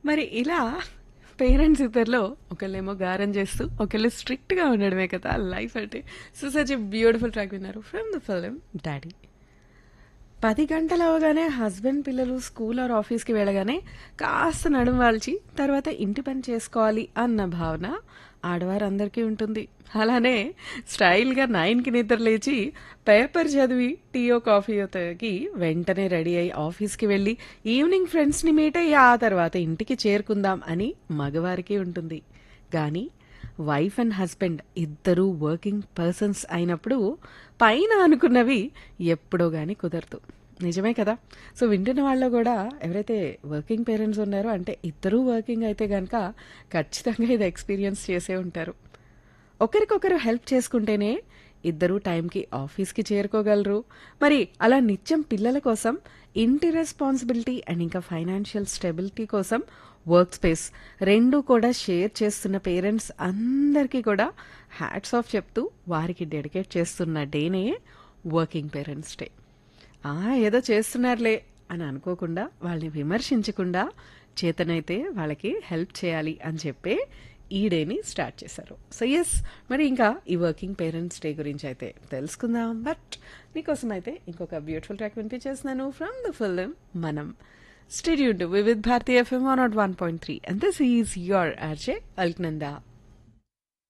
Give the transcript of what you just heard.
మరి ఇలా పేరెంట్స్ ఇద్దరిలో ఒకళ్ళేమో గారం చేస్తూ ఒకళ్ళు స్ట్రిక్ట్గా ఉండడమే కదా లైఫ్ అంటే so such a beautiful track విన్నారు ఫ్రమ్ ద ఫిలిం డాడీ పది గంటలు అవగానే హస్బెండ్ పిల్లలు స్కూల్ ఆర్ ఆఫీస్కి వెళ్ళగానే కాస్త నడుము వాల్చి తర్వాత ఇంటి పని చేసుకోవాలి అన్న భావన ఆడవారందరికీ ఉంటుంది అలానే స్టైల్గా నైన్కి నిద్ర లేచి పేపర్ చదివి టీయో కాఫీయో తాగి వెంటనే రెడీ అయ్యి ఆఫీస్కి వెళ్ళి ఈవినింగ్ ఫ్రెండ్స్ని మీట్ అయ్యి ఆ తర్వాత ఇంటికి చేరుకుందాం అని మగవారికి ఉంటుంది కానీ వైఫ్ అండ్ హస్బెండ్ ఇద్దరూ వర్కింగ్ పర్సన్స్ అయినప్పుడు పైన అనుకున్నవి ఎప్పుడో కానీ కుదరదు నిజమే కదా సో వింటున్న వాళ్ళు కూడా ఎవరైతే వర్కింగ్ పేరెంట్స్ ఉన్నారో అంటే ఇద్దరూ వర్కింగ్ అయితే కనుక ఖచ్చితంగా ఇది ఎక్స్పీరియన్స్ చేసే ఉంటారు ఒకరికొకరు హెల్ప్ చేసుకుంటేనే ఇద్దరు టైంకి ఆఫీస్కి చేరుకోగలరు మరి అలా నిత్యం పిల్లల కోసం ఇంటి రెస్పాన్సిబిలిటీ అండ్ ఇంకా ఫైనాన్షియల్ స్టెబిలిటీ కోసం వర్క్ స్పేస్ రెండు కూడా షేర్ చేస్తున్న పేరెంట్స్ అందరికీ కూడా హ్యాట్స్ ఆఫ్ చెప్తూ వారికి డెడికేట్ చేస్తున్న డేనే వర్కింగ్ పేరెంట్స్ డే ఆ ఏదో చేస్తున్నారులే అని అనుకోకుండా వాళ్ళని విమర్శించకుండా చేతనైతే వాళ్ళకి హెల్ప్ చేయాలి అని చెప్పే ఈ డేని స్టార్ట్ చేశారు సో ఎస్ మరి ఇంకా ఈ వర్కింగ్ పేరెంట్స్ డే గురించి అయితే తెలుసుకుందాం బట్ మీకోసం అయితే ఇంకొక బ్యూటిఫుల్ ట్రాక్ వినిపించేస్తున్నాను from the film Manam stadium Vividh Bharati FM one not one point three and this is your RJ Alaknanda